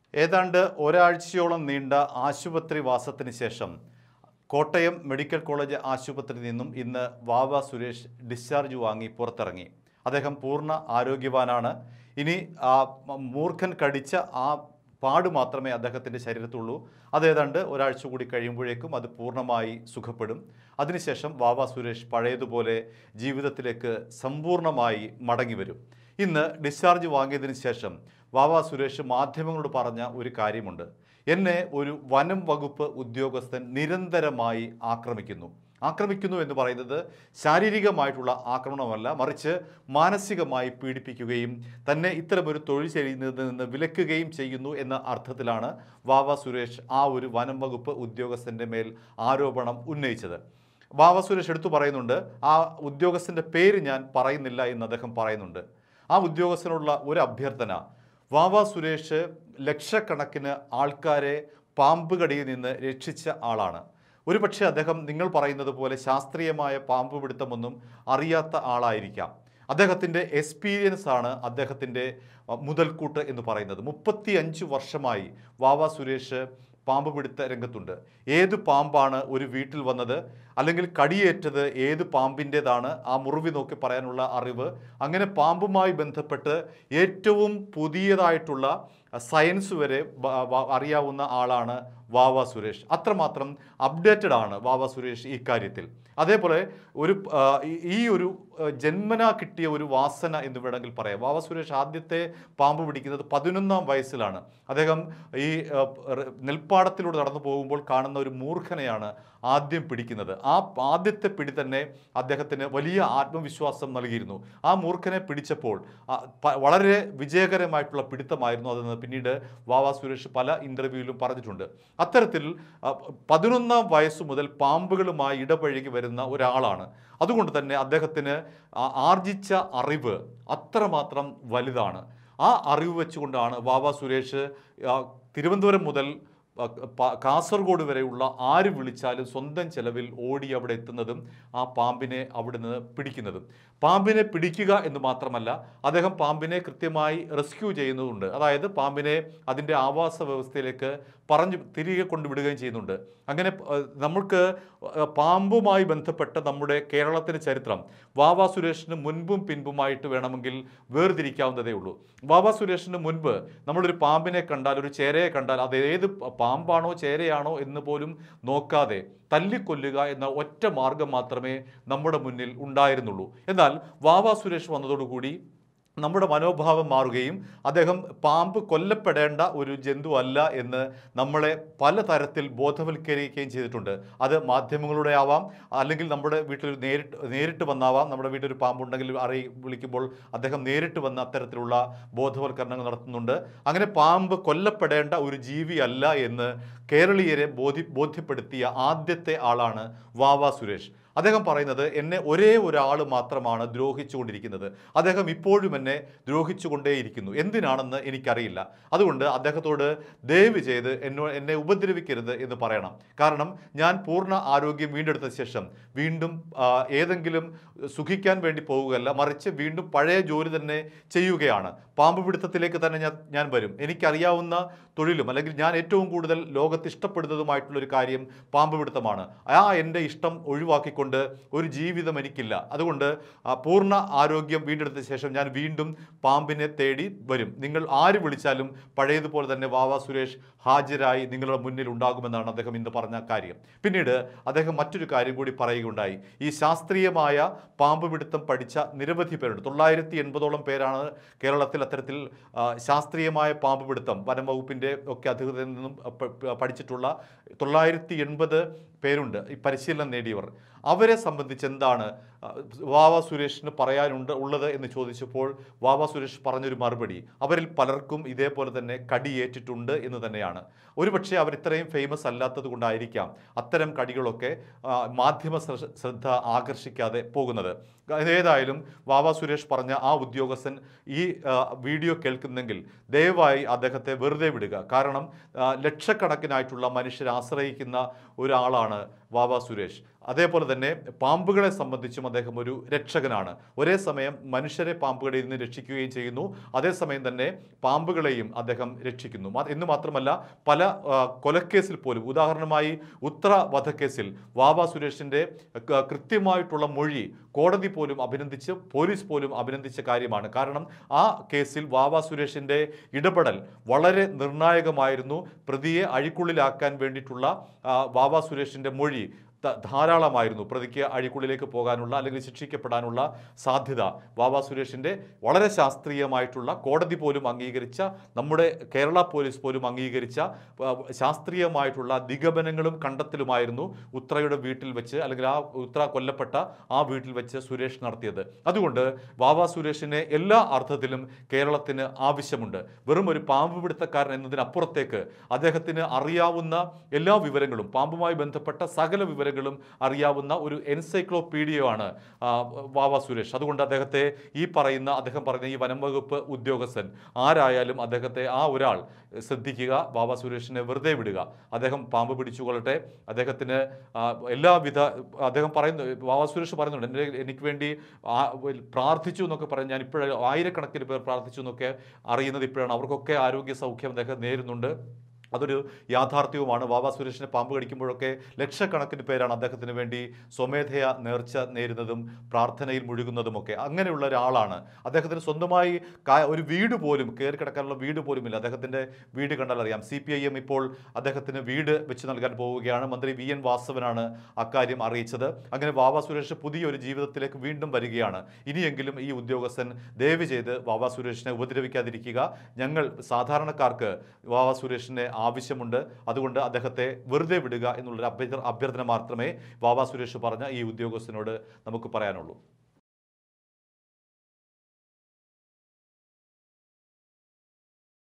ഏതാണ്ട് ഒരാഴ്ചയോളം നീണ്ട ആശുപത്രി വാസത്തിന് ശേഷം കോട്ടയം മെഡിക്കൽ കോളേജ് ആശുപത്രിയിൽ നിന്നും ഇന്ന് വാവ സുരേഷ് ഡിസ്ചാർജ് വാങ്ങി പുറത്തിറങ്ങി അദ്ദേഹം പൂർണ്ണ ആരോഗ്യവാനാണ് ഇനി ആ മൂർഖൻ കടിച്ച ആ പാട് മാത്രമേ അദ്ദേഹത്തിൻ്റെ ശരീരത്തുള്ളൂ അത് ഏതാണ്ട് ഒരാഴ്ച കൂടി കഴിയുമ്പോഴേക്കും അത് പൂർണ്ണമായി സുഖപ്പെടും അതിനുശേഷം വാവ സുരേഷ് പഴയതുപോലെ ജീവിതത്തിലേക്ക് സമ്പൂർണ്ണമായി മടങ്ങി വരും ഇന്ന് ഡിസ്ചാർജ് വാങ്ങിയതിന് ശേഷം വാവ സുരേഷ് മാധ്യമങ്ങളോട് പറഞ്ഞ ഒരു കാര്യമുണ്ട് എന്നെ ഒരു വനം വകുപ്പ് ഉദ്യോഗസ്ഥൻ നിരന്തരമായി ആക്രമിക്കുന്നു ആക്രമിക്കുന്നു എന്ന് പറയുന്നത് ശാരീരികമായിട്ടുള്ള ആക്രമണമല്ല മറിച്ച് മാനസികമായി പീഡിപ്പിക്കുകയും തന്നെ ഇത്തരമൊരു തൊഴിൽ ചെയ്യുന്നതിൽ നിന്ന് വിലക്കുകയും ചെയ്യുന്നു എന്ന അർത്ഥത്തിലാണ് വാവ സുരേഷ് ആ ഒരു വനം വകുപ്പ് ഉദ്യോഗസ്ഥൻ്റെ മേൽ ആരോപണം ഉന്നയിച്ചത് വാവ സുരേഷ് എടുത്തു പറയുന്നുണ്ട് ആ ഉദ്യോഗസ്ഥൻ്റെ പേര് ഞാൻ പറയുന്നില്ല എന്ന് അദ്ദേഹം പറയുന്നുണ്ട് ആ ഉദ്യോഗസ്ഥനുള്ള ഒരു അഭ്യർത്ഥന വാവ സുരേഷ് ലക്ഷക്കണക്കിന് ആൾക്കാരെ പാമ്പ് കടിയിൽ നിന്ന് രക്ഷിച്ച ആളാണ് ഒരുപക്ഷെ അദ്ദേഹം നിങ്ങൾ പറയുന്നത് പോലെ ശാസ്ത്രീയമായ പാമ്പ് പിടുത്തമൊന്നും അറിയാത്ത ആളായിരിക്കാം അദ്ദേഹത്തിൻ്റെ എക്സ്പീരിയൻസ് ആണ് അദ്ദേഹത്തിൻ്റെ അഹ്, മുതൽക്കൂട്ട് എന്ന് പറയുന്നത് മുപ്പത്തി അഞ്ച് വർഷമായി വാവ സുരേഷ് പാമ്പ് പിടുത്ത രംഗത്തുണ്ട് ഏത് പാമ്പാണ് ഒരു വീട്ടിൽ വന്നത് അല്ലെങ്കിൽ കടിയേറ്റത് ഏത് പാമ്പിൻ്റേതാണ് ആ മുറിവ് നോക്കി പറയാനുള്ള അറിവ് അങ്ങനെ പാമ്പുമായി ബന്ധപ്പെട്ട് ഏറ്റവും പുതിയതായിട്ടുള്ള സയൻസ് വരെ വ- വ- അറിയാവുന്ന ആളാണ് വാവ സുരേഷ് അത്രമാത്രം അപ്ഡേറ്റഡ് ആണ് വാവ സുരേഷ് ഈ കാര്യത്തിൽ അതേപോലെ ഒരു ആ, ഈ- ഈ ഒരു ആ, ജന്മനാ കിട്ടിയ ഒരു വാസന എന്ന് വേണമെങ്കിൽ പറയാം വാവ സുരേഷ് ആദ്യത്തെ പാമ്പ് പിടിക്കുന്നത് പതിനൊന്നാം വയസ്സിലാണ് അദ്ദേഹം ഈ ആ, റ് നെൽപ്പാടത്തിലൂടെ നടന്നു പോകുമ്പോൾ കാണുന്ന ഒരു മൂർഖനെയാണ് ആദ്യം പിടിക്കുന്നത് ആ ആദ്യത്തെ പിടി തന്നെ അദ്ദേഹത്തിന് വലിയ ആത്മവിശ്വാസം നൽകിയിരുന്നു ആ മൂർഖനെ പിടിച്ചപ്പോൾ ആ, പ- വളരെ വിജയകരമായിട്ടുള്ള പിടുത്തമായിരുന്നു അതെന്ന് പിന്നീട് വാവ സുരേഷ് പല ഇൻ്റർവ്യൂവിലും പറഞ്ഞിട്ടുണ്ട് അത്തരത്തിൽ ആ, പതിനൊന്നാം വയസ്സ് മുതൽ പാമ്പുകളുമായി ഇടപഴകി വരുന്ന ഒരാളാണ് അതുകൊണ്ട് തന്നെ അദ്ദേഹത്തിന് ആ- ആർജിച്ച അറിവ് അത്രമാത്രം വലുതാണ് ആ അറിവ് വെച്ചുകൊണ്ടാണ് വാവ സുരേഷ് ആ, തിരുവനന്തപുരം മുതൽ ആ, പ- കാസർഗോഡ് വരെയുള്ള ആര് വിളിച്ചാലും സ്വന്തം ചെലവിൽ ഓടി അവിടെ എത്തുന്നതും ആ പാമ്പിനെ അവിടുന്ന് പിടിക്കുന്നതും പാമ്പിനെ പിടിക്കുക എന്ന് മാത്രമല്ല അദ്ദേഹം പാമ്പിനെ കൃത്യമായി റെസ്ക്യൂ ചെയ്യുന്നതുണ്ട് അതായത് പാമ്പിനെ അതിൻ്റെ ആവാസ വ്യവസ്ഥയിലേക്ക് പറഞ്ഞു തിരികെ കൊണ്ടുവിടുകയും ചെയ്യുന്നുണ്ട് അങ്ങനെ ആ, നമ്മൾക്ക് ആ, പാമ്പുമായി ബന്ധപ്പെട്ട നമ്മുടെ കേരളത്തിൻ്റെ ചരിത്രം വാവ സുരേഷിന് മുൻപും പിൻപുമായിട്ട് വേണമെങ്കിൽ വേർതിരിക്കാവുന്നതേ ഉള്ളൂ വാവ സുരേഷിന് മുൻപ് നമ്മളൊരു പാമ്പിനെ കണ്ടാൽ ഒരു ചേരയെ കണ്ടാൽ അത് ഏത് പ- പാമ്പാണോ ചേരയാണോ എന്ന് പോലും നോക്കാതെ തല്ലിക്കൊല്ലുക എന്ന ഒറ്റ മാർഗം മാത്രമേ നമ്മുടെ മുന്നിൽ ഉണ്ടായിരുന്നുള്ളൂ എന്നാൽ വാവ സുരേഷ് വന്നതോടുകൂടി നമ്മുടെ മനോഭാവം മാറുകയും അദ്ദേഹം പാമ്പ് കൊല്ലപ്പെടേണ്ട ഒരു ജന്തു അല്ല എന്ന് നമ്മളെ പലതരത്തിൽ ബോധവൽക്കരിക്കുകയും ചെയ്തിട്ടുണ്ട് അത് മാധ്യമങ്ങളുടെ ആവാം അല്ലെങ്കിൽ നമ്മുടെ വീട്ടിൽ നേരിട്ട് നേരിട്ട് വന്നാവാം നമ്മുടെ വീട്ടിൽ ഒരു പാമ്പുണ്ടെങ്കിൽ അറിയി വിളിക്കുമ്പോൾ അദ്ദേഹം നേരിട്ട് വന്ന് അത്തരത്തിലുള്ള ബോധവൽക്കരണങ്ങൾ നടത്തുന്നുണ്ട് അങ്ങനെ പാമ്പ് കൊല്ലപ്പെടേണ്ട ഒരു ജീവി അല്ല എന്ന് കേരളീയരെ ബോധി ബോധ്യപ്പെടുത്തിയ ആദ്യത്തെ ആളാണ് വാവ സുരേഷ് അദ്ദേഹം പറയുന്നത് എന്നെ ഒരേ ഒരാൾ മാത്രമാണ് ദ്രോഹിച്ചുകൊണ്ടിരിക്കുന്നത് അദ്ദേഹം ഇപ്പോഴും എന്നെ ദ്രോഹിച്ചുകൊണ്ടേയിരിക്കുന്നു എന്തിനാണെന്ന് എനിക്കറിയില്ല അതുകൊണ്ട് അദ്ദേഹത്തോട് ദയവ് ചെയ്ത് എന്നോ എന്നെ ഉപദ്രവിക്കരുത് എന്ന് പറയണം കാരണം ഞാൻ പൂർണ്ണ ആരോഗ്യം വീണ്ടെടുത്ത ശേഷം വീണ്ടും ആ, ഏതെങ്കിലും സുഖിക്കാൻ വേണ്ടി പോവുകയല്ല മറിച്ച് വീണ്ടും പഴയ ജോലി തന്നെ ചെയ്യുകയാണ് പാമ്പ് പിടുത്തത്തിലേക്ക് തന്നെ ഞാൻ ഞാൻ വരും എനിക്കറിയാവുന്ന തൊഴിലും അല്ലെങ്കിൽ ഞാൻ ഏറ്റവും കൂടുതൽ ലോകത്ത് ഇഷ്ടപ്പെടുന്നതുമായിട്ടുള്ള ഒരു കാര്യം പാമ്പ് പിടുത്തമാണ് ആ എൻ്റെ ഇഷ്ടം ഒഴിവാക്കിക്കൊണ്ട് ഒരു ജീവിതം എനിക്കില്ല അതുകൊണ്ട് ആ, പൂർണ്ണ ആരോഗ്യം വീണ്ടെടുത്ത ശേഷം ഞാൻ വീണ്ടും പാമ്പിനെ തേടി വരും നിങ്ങൾ ആര് വിളിച്ചാലും പഴയതുപോലെ തന്നെ വാവ സുരേഷ് ഹാജരായി നിങ്ങളുടെ മുന്നിൽ ഉണ്ടാകുമെന്നാണ് അദ്ദേഹം ഇന്ന് പറഞ്ഞ കാര്യം പിന്നീട് അദ്ദേഹം മറ്റൊരു കാര്യം കൂടി പറയുകയുണ്ടായി ഈ ശാസ്ത്രീയമായ പാമ്പ് പിടുത്തം പഠിച്ച നിരവധി പേരുണ്ട് തൊള്ളായിരത്തി എൺപതോളം പേരാണ് കേരളത്തിൽ അത്തരത്തിൽ ആ, ശാസ്ത്രീയമായ പാമ്പ് പിടുത്തം വനം വകുപ്പിൻ്റെ ഒക്കെ അധികൃതരിൽ നിന്നും പ- പ- പഠിച്ചിട്ടുള്ള തൊള്ളായിരത്തി എൺപത് പേരുണ്ട് ഈ പരിശീലനം നേടിയവർ അവരെ സംബന്ധിച്ച് എന്താണ് ആ, വാവ സുരേഷിന് പറയാനുണ്ട് ഉള്ളത് എന്ന് ചോദിച്ചപ്പോൾ വാവ സുരേഷ് പറഞ്ഞൊരു മറുപടി അവരിൽ പലർക്കും ഇതേപോലെ തന്നെ കടിയേറ്റിട്ടുണ്ട് എന്ന് തന്നെയാണ് ഒരുപക്ഷെ അവർ ഇത്രയും ഫേമസ് അല്ലാത്തത് കൊണ്ടായിരിക്കാം അത്തരം കടികളൊക്കെ ആ, മാധ്യമ ശ്ര- ശ്രദ്ധ ആകർഷിക്കാതെ പോകുന്നത് ഏതായാലും വാവ സുരേഷ് പറഞ്ഞ ആ ഉദ്യോഗസ്ഥൻ ഈ ആ, വീഡിയോ കേൾക്കുന്നെങ്കിൽ ദയവായി അദ്ദേഹത്തെ വെറുതെ വിടുക കാരണം ആ, ലക്ഷക്കണക്കിനായിട്ടുള്ള മനുഷ്യരെ ആശ്രയിക്കുന്ന ഒരാളാണ് വാവ സുരേഷ് അതേപോലെ തന്നെ പാമ്പുകളെ സംബന്ധിച്ചും അദ്ദേഹം ഒരു രക്ഷകനാണ് ഒരേ സമയം മനുഷ്യരെ പാമ്പുകളിൽ നിന്ന് രക്ഷിക്കുകയും ചെയ്യുന്നു അതേസമയം തന്നെ പാമ്പുകളെയും അദ്ദേഹം രക്ഷിക്കുന്നു മാ- എന്ന് മാത്രമല്ല പല ആ, കൊലക്കേസിൽ പോലും ഉദാഹരണമായി ഉത്തര വധക്കേസിൽ വാവ സുരേഷിൻ്റെ ക- കൃത്യമായിട്ടുള്ള മൊഴി കോടതി പോലും അഭിനന്ദിച്ച് പോലീസ് പോലും അഭിനന്ദിച്ച കാര്യമാണ് കാരണം ആ കേസിൽ വാവ സുരേഷിൻ്റെ ഇടപെടൽ വളരെ നിർണായകമായിരുന്നു പ്രതിയെ അഴിക്കുള്ളിലാക്കാൻ വേണ്ടിയിട്ടുള്ള ആ, വാവ സുരേഷിൻ്റെ മൊഴി ധ- ധാരാളമായിരുന്നു പ്രതിക്ക് അഴിക്കുള്ളിലേക്ക് പോകാനുള്ള അല്ലെങ്കിൽ ശിക്ഷിക്കപ്പെടാനുള്ള സാധ്യത വാവ സുരേഷിൻ്റെ വളരെ ശാസ്ത്രീയമായിട്ടുള്ള കോടതി പോലും അംഗീകരിച്ച നമ്മുടെ കേരള പോലീസ് പോലും അംഗീകരിച്ച ആ, ശാസ്ത്രീയമായിട്ടുള്ള നിഗമനങ്ങളും കണ്ടെത്തലുമായിരുന്നു ഉത്രയുടെ വീട്ടിൽ വെച്ച് അല്ലെങ്കിൽ ആ ഉത്ര കൊല്ലപ്പെട്ട ആ വീട്ടിൽ വെച്ച് സുരേഷ് നടത്തിയത് അതുകൊണ്ട് വാവ സുരേഷിനെ എല്ലാ അർത്ഥത്തിലും കേരളത്തിന് ആവശ്യമുണ്ട് വെറും ഒരു പാമ്പ് പിടുത്തക്കാരൻ എന്നതിനപ്പുറത്തേക്ക് അദ്ദേഹത്തിന് അറിയാവുന്ന എല്ലാ വിവരങ്ങളും പാമ്പുമായി ബന്ധപ്പെട്ട സകല വിവരങ്ങളും അറിയാവുന്ന ഒരു എൻസൈക്ലോപീഡിയയാണ് ആ, വാവ സുരേഷ് അതുകൊണ്ട് അദ്ദേഹത്തെ ഈ പറയുന്ന അദ്ദേഹം പറയുന്ന ഈ വനം വകുപ്പ് ഉദ്യോഗസ്ഥൻ ആരായാലും അദ്ദേഹത്തെ ആ ഒരാൾ ശ്രദ്ധിക്കുക വാവ സുരേഷിനെ വെറുതെ വിടുക അദ്ദേഹം പാമ്പ് പിടിച്ചുകൊള്ളട്ടെ അദ്ദേഹത്തിന് ആ, എല്ലാവിധ അദ്ദേഹം പറയുന്നു വാവ സുരേഷ് പറയുന്നുണ്ട് എൻ്റെ എനിക്ക് വേണ്ടി ആ- പ്രാർത്ഥിച്ചു എന്നൊക്കെ പറഞ്ഞ് ഞാൻ ഇപ്പോഴും ആയിരക്കണക്കിന് പേർ പ്രാർത്ഥിച്ചു എന്നൊക്കെ അറിയുന്നത് ഇപ്പോഴാണ് അവർക്കൊക്കെ ആരോഗ്യ സൗഖ്യം അദ്ദേഹം നേരുന്നുണ്ട് അതൊരു യാഥാർത്ഥ്യവുമാണ് വാവ സുരേഷിനെ പാമ്പ് കടിക്കുമ്പോഴൊക്കെ ലക്ഷക്കണക്കിന് പേരാണ് അദ്ദേഹത്തിന് വേണ്ടി സ്വമേധയ നേർച്ച നേരുന്നതും പ്രാർത്ഥനയിൽ മുഴുകുന്നതുമൊക്കെ അങ്ങനെയുള്ള ഒരാളാണ് അദ്ദേഹത്തിന് സ്വന്തമായി കാ- ഒരു വീട് പോലും കയറി കിടക്കാനുള്ള വീട് പോലും ഇല്ല അദ്ദേഹത്തിൻ്റെ വീട് കണ്ടാൽ അറിയാം സി പി ഐ എം ഇപ്പോൾ അദ്ദേഹത്തിന് വീട് വെച്ച് നൽകാൻ പോവുകയാണ് മന്ത്രി വി എൻ വാസവനാണ് അക്കാര്യം അറിയിച്ചത് അങ്ങനെ വാവ സുരേഷ് പുതിയൊരു ജീവിതത്തിലേക്ക് വീണ്ടും വരികയാണ് ഇനിയെങ്കിലും ഈ ഉദ്യോഗസ്ഥൻ ദയവ് ചെയ്ത് വാവ സുരേഷിനെ ഉപദ്രവിക്കാതിരിക്കുക ഞങ്ങൾ സാധാരണക്കാർക്ക് വാവ സുരേഷിനെ ആവശ്യമുണ്ട് അതുകൊണ്ട് അദ്ദേഹത്തെ വെറുതെ വിടുക എന്നുള്ളൊരു അഭ്യർത്ഥന അഭ്യർത്ഥന മാത്രമേ വാവ സുരേഷ് പറഞ്ഞ ഈ ഉദ്യോഗസ്ഥനോട് നമുക്ക് പറയാനുള്ളൂ